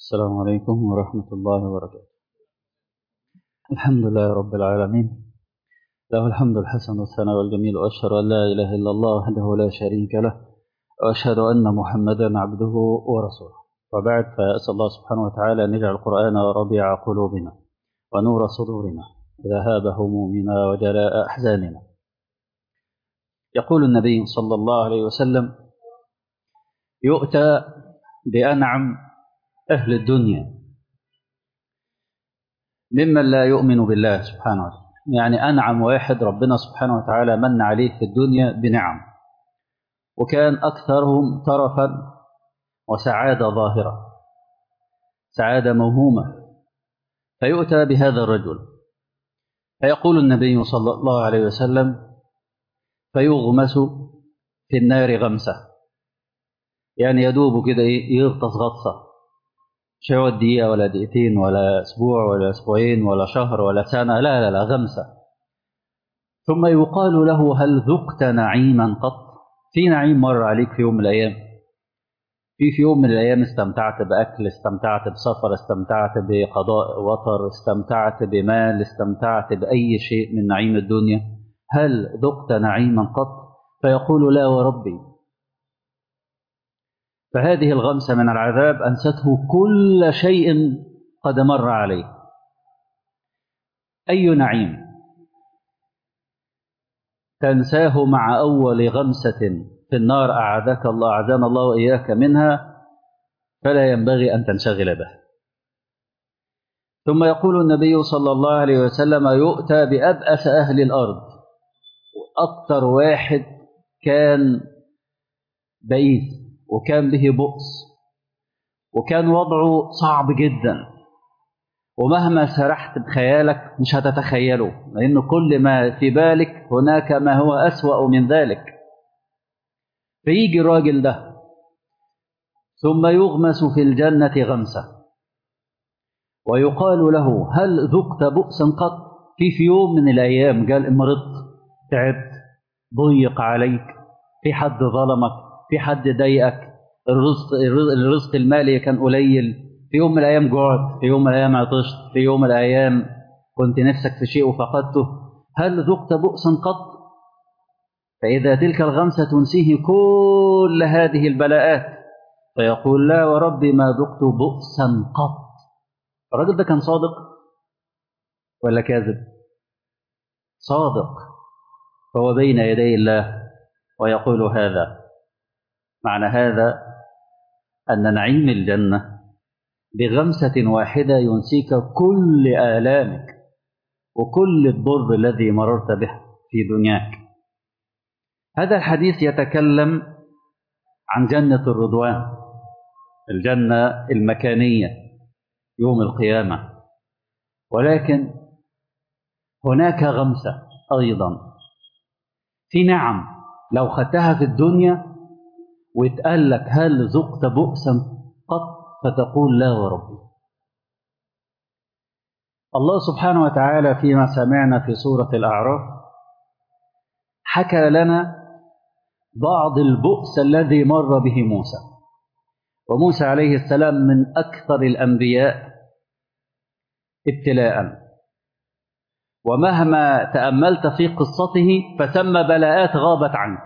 السلام عليكم ورحمة الله وبركاته الحمد لله رب العالمين له الحمد الحسن والثناء والجميل وأشهد أن لا إله إلا الله وحده لا شريك له وأشهد أن محمدا عبده ورسوله وبعد فأسأل الله سبحانه وتعالى أن يجعل القرآن ربيع قلوبنا ونور صدورنا وذهاب همومنا وجلاء أحزاننا يقول النبي صلى الله عليه وسلم يؤتى بأنعم أهل الدنيا ممن لا يؤمن بالله سبحانه وتعالى يعني أنعم واحد ربنا سبحانه وتعالى من عليه في الدنيا بنعم وكان أكثرهم طرفا وسعادة ظاهرة سعادة موهومة فيؤتى بهذا الرجل فيقول النبي صلى الله عليه وسلم فيغمس في النار غمسة يعني يدوب كده يغطس غطسة مش هيقعد دقيقة ولا دقيقتين ولا أسبوع ولا أسبوعين ولا شهر ولا سنة لا لا لا غمسة ثم يقال له هل ذقت نعيما قط في نعيم مر عليك في يوم من الأيام في في يوم من الأيام استمتعت بأكل استمتعت بسفر استمتعت بقضاء وطر استمتعت بمال استمتعت بأي شيء من نعيم الدنيا هل ذقت نعيما قط فيقول لا وربي فهذه الغمسة من العذاب أنسته كل شيء قد مر عليه أي نعيم تنساه مع أول غمسة في النار أعاذك الله أعاذنا الله وإياك منها فلا ينبغي أن تنشغل به ثم يقول النبي صلى الله عليه وسلم يؤتى بأبأس أهل الأرض أكثر واحد كان بئيس وكان به بؤس وكان وضعه صعب جدا ومهما سرحت بخيالك مش هتتخيله لأن كل ما في بالك هناك ما هو أسوأ من ذلك فيجي الراجل ده ثم يغمس في الجنة غمسة ويقال له هل ذقت بؤسا قط في في يوم من الأيام قال مرضت تعبت ضيق عليك في حد ظلمك في حد ضايقك الرزق الرزق المالي كان قليل في يوم من الايام جعت في يوم من الايام عطشت في يوم من الايام كنت نفسك في شيء وفقدته هل ذقت بؤسا قط فاذا تلك الغمسه تنسيه كل هذه البلاءات فيقول لا وربي ما ذقت بؤسا قط الراجل ده كان صادق ولا كاذب صادق فهو بين يدي الله ويقول هذا معنى هذا أن نعيم الجنة بغمسة واحدة ينسيك كل آلامك وكل الضر الذي مررت به في دنياك هذا الحديث يتكلم عن جنة الرضوان الجنة المكانية يوم القيامة ولكن هناك غمسة أيضا في نعم لو خدتها في الدنيا ويتقال لك هل ذقت بؤسا قط فتقول لا وربي الله سبحانه وتعالى فيما سمعنا في سورة الأعراف حكى لنا بعض البؤس الذي مر به موسى وموسى عليه السلام من أكثر الأنبياء ابتلاء ومهما تأملت في قصته فثم بلاءات غابت عنك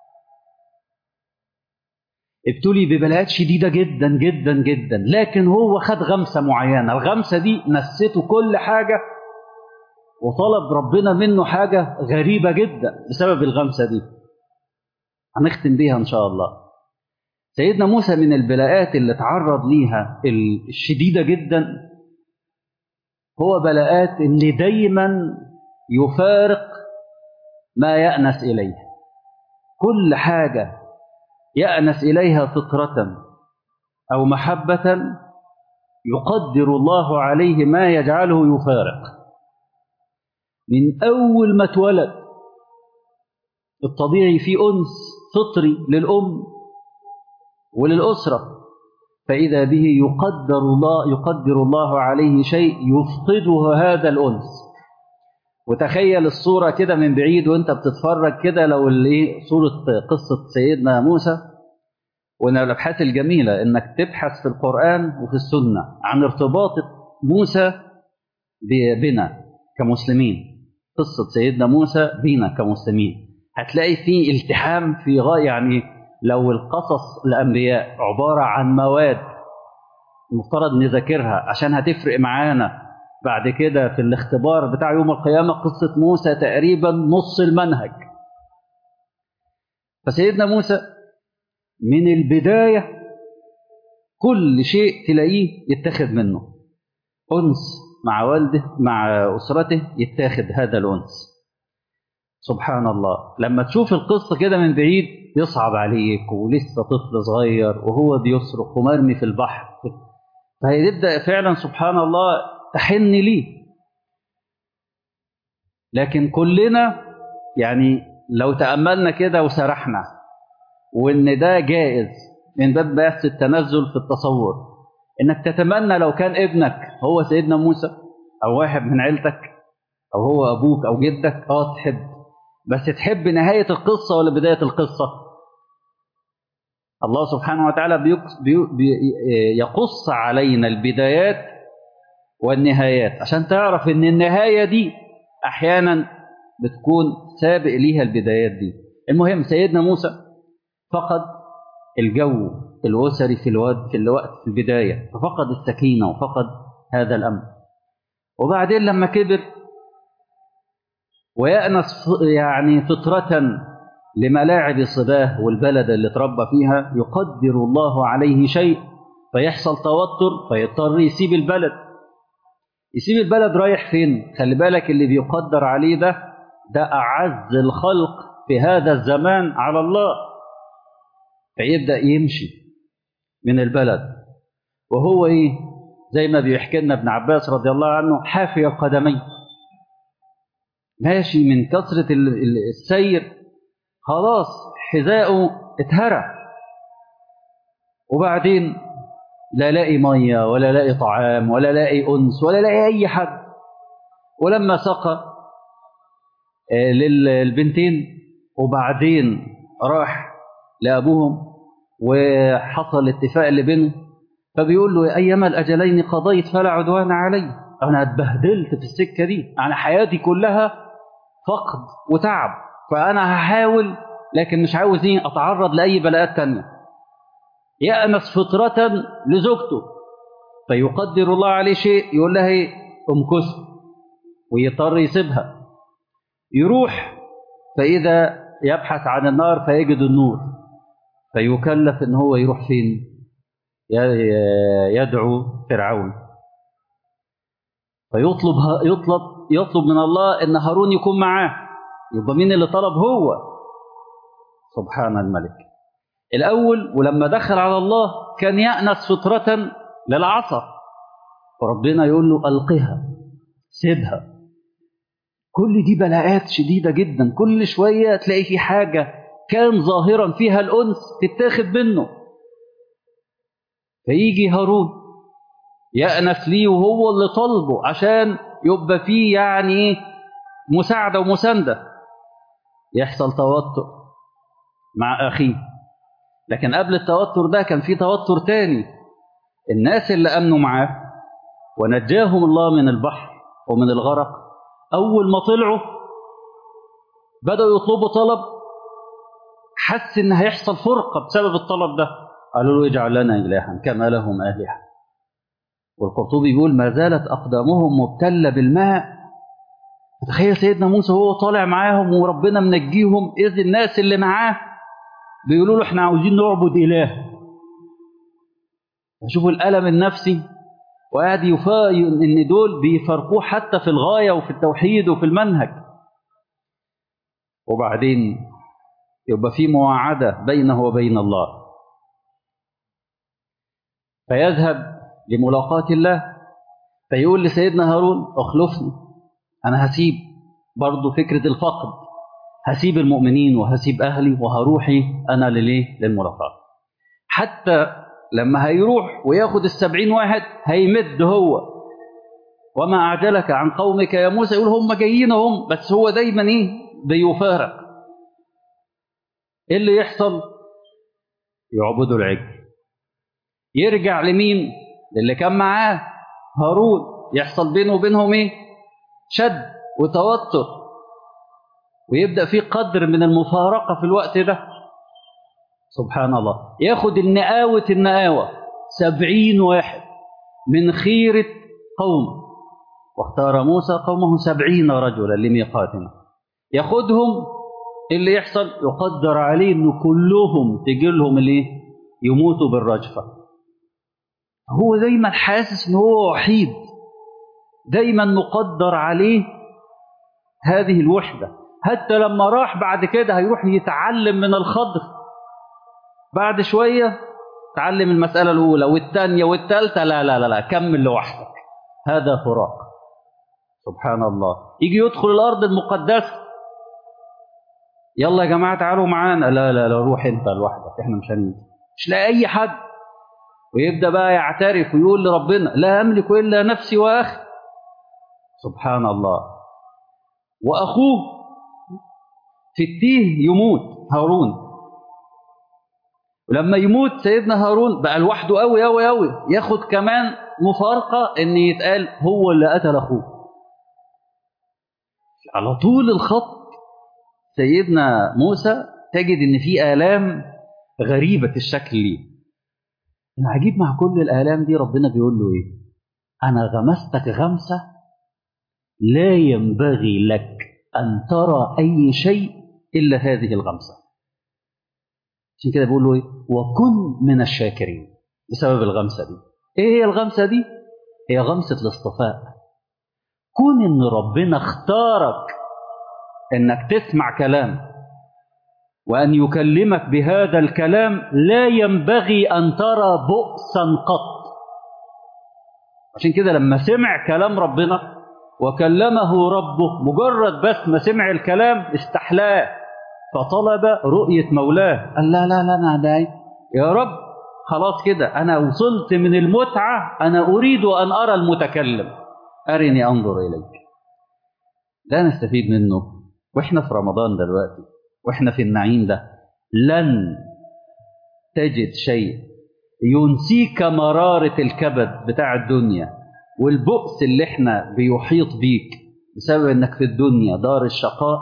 ابتلي ببلاءات شديدة جدا جدا جدا لكن هو خد غمسة معينة الغمسة دي نسيته كل حاجة وطلب ربنا منه حاجة غريبة جدا بسبب الغمسة دي هنختم بيها إن شاء الله سيدنا موسى من البلاءات اللي تعرض ليها الشديدة جدا هو بلاءات اللي دايما يفارق ما يأنس إليه كل حاجة يأنس إليها فطرة أو محبة يقدر الله عليه ما يجعله يفارق من أول ما اتولد الطبيعي في أنس فطري للأم وللأسرة فإذا به يقدر الله يقدر الله عليه شيء يفقده هذا الأنس وتخيل الصورة كده من بعيد وانت بتتفرج كده لو اللي صورة قصة سيدنا موسى ومن الابحاث الجميله انك تبحث في القران وفي السنه عن ارتباط موسى ب- بنا كمسلمين قصه سيدنا موسى بينا كمسلمين هتلاقي فيه التحام في غايه يعني لو القصص الانبياء عباره عن مواد المفترض نذاكرها عشان هتفرق معانا بعد كده في الاختبار بتاع يوم القيامه قصه موسى تقريبا نص المنهج فسيدنا موسى من البدايه كل شيء تلاقيه يتاخد منه انس مع والده مع اسرته يتاخد هذا الانس سبحان الله لما تشوف القصة كده من بعيد يصعب عليك ولسه طفل صغير وهو بيصرخ ومرمي في البحر فهيبدأ فعلا سبحان الله تحن ليه لكن كلنا يعني لو تأملنا كده وسرحنا وإن ده جائز من باب بحث التنزل في التصور إنك تتمنى لو كان ابنك هو سيدنا موسى أو واحد من عيلتك أو هو أبوك أو جدك أه تحب بس تحب نهاية القصة ولا بداية القصة الله سبحانه وتعالى بيقص بي بي يقص علينا البدايات والنهايات عشان تعرف ان النهاية دي احيانا بتكون سابق ليها البدايات دي المهم سيدنا موسى فقد الجو الأسري في الوقت في الوقت في البداية ففقد السكينة وفقد هذا الأمر وبعدين لما كبر ويأنس يعني فطرة لملاعب الصباه والبلد اللي اتربى فيها يقدر الله عليه شيء فيحصل توتر فيضطر يسيب البلد يسيب البلد رايح فين خلي بالك اللي بيقدر عليه ده ده أعز الخلق في هذا الزمان على الله فيبدأ يمشي من البلد وهو ايه زي ما بيحكي لنا ابن عباس رضي الله عنه حافي القدمين ماشي من كثرة السير خلاص حذاءه اتهرى وبعدين لا لاقي مية ولا لاقي طعام ولا لاقي أنس ولا لاقي أي حد ولما سقى للبنتين وبعدين راح لأبوهم وحصل اتفاق اللي بينه فبيقول له أيما الأجلين قضيت فلا عدوان علي أنا اتبهدلت في السكة دي أنا حياتي كلها فقد وتعب فأنا هحاول لكن مش عاوز إيه أتعرض لأي بلاءات تانية يأنس فطرة لزوجته فيقدر الله عليه شيء يقول لها إيه امكث ويضطر يسيبها يروح فإذا يبحث عن النار فيجد النور فيكلف ان هو يروح فين يدعو فرعون فيطلب يطلب يطلب من الله ان هارون يكون معاه يبقى مين اللي طلب هو سبحان الملك الاول ولما دخل على الله كان يأنس فطرة للعصا فربنا يقول له القها سيبها كل دي بلاءات شديدة جدا كل شوية تلاقي في حاجة كان ظاهرا فيها الأنس تتاخد منه فيجي هارون يأنس ليه وهو اللي طلبه عشان يبقى فيه يعني ايه مساعدة ومساندة يحصل توتر مع أخيه لكن قبل التوتر ده كان في توتر تاني الناس اللي أمنوا معاه ونجاهم الله من البحر ومن الغرق أول ما طلعوا بدأوا يطلبوا طلب حس ان هيحصل فرقه بسبب الطلب ده قالوا له اجعل لنا الها كما لهم الهه والقرطبي بيقول ما زالت اقدامهم مبتله بالماء تخيل سيدنا موسى وهو طالع معاهم وربنا منجيهم اذ الناس اللي معاه بيقولوا له احنا عاوزين نعبد اله شوفوا الالم النفسي وقاعد يفا ان دول بيفرقوه حتى في الغايه وفي التوحيد وفي المنهج وبعدين يبقى في مواعدة بينه وبين الله فيذهب لملاقاة الله فيقول لسيدنا هارون اخلفني أنا هسيب برضو فكرة الفقد هسيب المؤمنين وهسيب أهلي وهروحي أنا لليه للملاقاة حتى لما هيروح وياخد السبعين واحد هيمد هو وما أعجلك عن قومك يا موسى يقول هم جايين هم بس هو دايما إيه بيفارق ايه اللي يحصل يعبدوا العجل يرجع لمين للي كان معاه هارون يحصل بينه وبينهم ايه شد وتوتر ويبدا في قدر من المفارقه في الوقت ده سبحان الله ياخد النقاوة النقاوة سبعين واحد من خيرة قومه واختار موسى قومه سبعين رجلا لميقاتنا ياخدهم اللي يحصل يقدر عليه ان كلهم تجي لهم الايه يموتوا بالرجفه هو دايما حاسس ان هو وحيد دايما مقدر عليه هذه الوحده حتى لما راح بعد كده هيروح يتعلم من الخضر بعد شويه تعلم المساله الاولى والثانيه والثالثه لا لا لا لا كمل لوحدك هذا فراق سبحان الله يجي يدخل الارض المقدسه يلا يا جماعه تعالوا معانا لا لا لا روح انت لوحدك احنا مش هنيجي مش لاقي اي حد ويبدا بقى يعترف ويقول لربنا لا املك الا نفسي واخي سبحان الله واخوه في التيه يموت هارون ولما يموت سيدنا هارون بقى لوحده قوي قوي قوي ياخد كمان مفارقه ان يتقال هو اللي قتل اخوه على طول الخط سيدنا موسى تجد ان في الام غريبه الشكل ليه العجيب مع كل الالام دي ربنا بيقول له ايه انا غمستك غمسه لا ينبغي لك ان ترى اي شيء الا هذه الغمسه عشان كده بيقول له ايه وكن من الشاكرين بسبب الغمسه دي ايه هي الغمسه دي هي غمسه الاصطفاء كون ان ربنا اختارك انك تسمع كلام وان يكلمك بهذا الكلام لا ينبغي ان ترى بؤسا قط عشان كده لما سمع كلام ربنا وكلمه ربه مجرد بس ما سمع الكلام استحلاه فطلب رؤية مولاه قال لا لا لا أنا داي يا رب خلاص كده أنا وصلت من المتعة أنا أريد أن أرى المتكلم أرني أنظر إليك لا نستفيد منه وإحنا في رمضان دلوقتي وإحنا في النعيم ده لن تجد شيء ينسيك مرارة الكبد بتاع الدنيا والبؤس اللي احنا بيحيط بيك بسبب انك في الدنيا دار الشقاء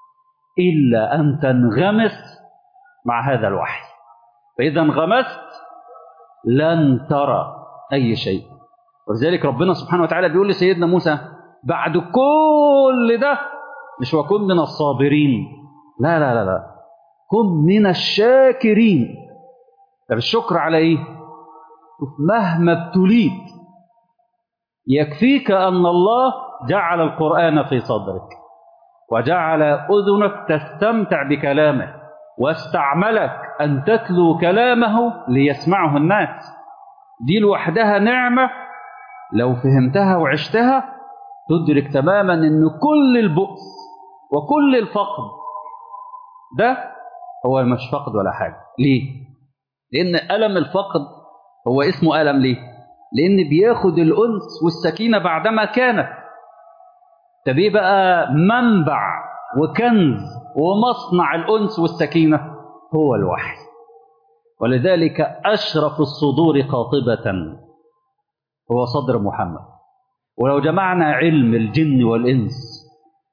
إلا أن تنغمس مع هذا الوحي فإذا انغمست لن ترى أي شيء ولذلك ربنا سبحانه وتعالى بيقول لسيدنا موسى بعد كل ده مش وكن من الصابرين لا لا لا لا كن من الشاكرين طب الشكر على ايه شوف مهما ابتليت يكفيك ان الله جعل القران في صدرك وجعل اذنك تستمتع بكلامه واستعملك ان تتلو كلامه ليسمعه الناس دي لوحدها نعمه لو فهمتها وعشتها تدرك تماما ان كل البؤس وكل الفقد ده هو مش فقد ولا حاجه ليه لان الم الفقد هو اسمه الم ليه لان بياخد الانس والسكينه بعدما كانت طب ايه بقى منبع وكنز ومصنع الانس والسكينه هو الوحي ولذلك اشرف الصدور قاطبه هو صدر محمد ولو جمعنا علم الجن والانس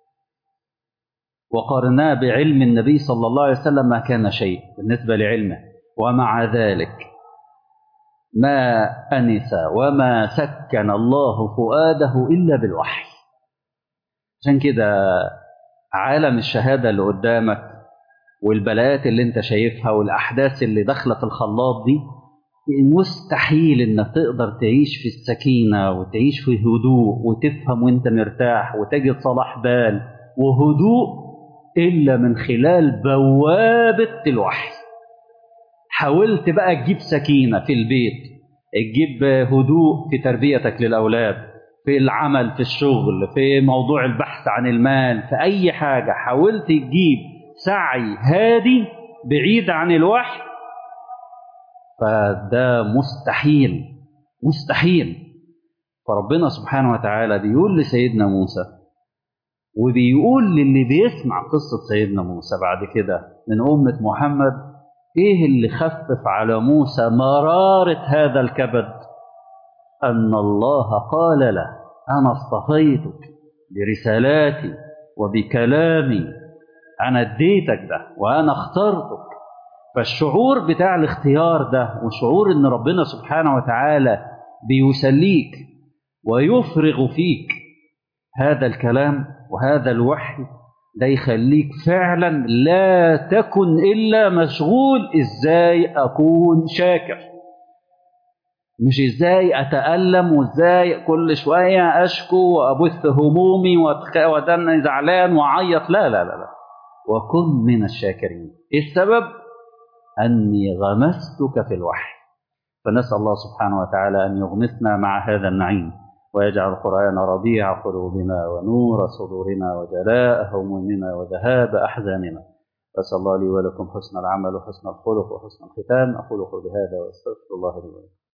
وقارناه بعلم النبي صلى الله عليه وسلم ما كان شيء بالنسبه لعلمه ومع ذلك ما انس وما سكن الله فؤاده الا بالوحي عشان كده عالم الشهاده اللي قدامك والبلايات اللي انت شايفها والاحداث اللي داخله في الخلاط دي مستحيل انك تقدر تعيش في السكينه وتعيش في هدوء وتفهم وانت مرتاح وتجد صلاح بال وهدوء الا من خلال بوابه الوحي حاولت بقى تجيب سكينه في البيت تجيب هدوء في تربيتك للاولاد في العمل في الشغل في موضوع البحث عن المال في اي حاجه حاولت تجيب سعي هادي بعيد عن الوحي فده مستحيل مستحيل فربنا سبحانه وتعالى بيقول لسيدنا موسى وبيقول للي بيسمع قصة سيدنا موسى بعد كده من أمة محمد ايه اللي خفف على موسى مرارة هذا الكبد أن الله قال له أنا اصطفيتك برسالاتي وبكلامي أنا اديتك ده وأنا اخترتك فالشعور بتاع الاختيار ده وشعور ان ربنا سبحانه وتعالى بيسليك ويفرغ فيك هذا الكلام وهذا الوحي ده يخليك فعلا لا تكن الا مشغول ازاي اكون شاكر مش ازاي اتالم وازاي كل شويه اشكو وابث همومي ودني زعلان واعيط لا لا لا لا وكن من الشاكرين ايه السبب أني غمستك في الوحي فنسأل الله سبحانه وتعالى أن يغمسنا مع هذا النعيم ويجعل القرآن ربيع قلوبنا ونور صدورنا وجلاء همومنا وذهاب أحزاننا أسأل الله لي ولكم حسن العمل وحسن الخلق وحسن الختام أقول قولي هذا وأستغفر الله لي ولكم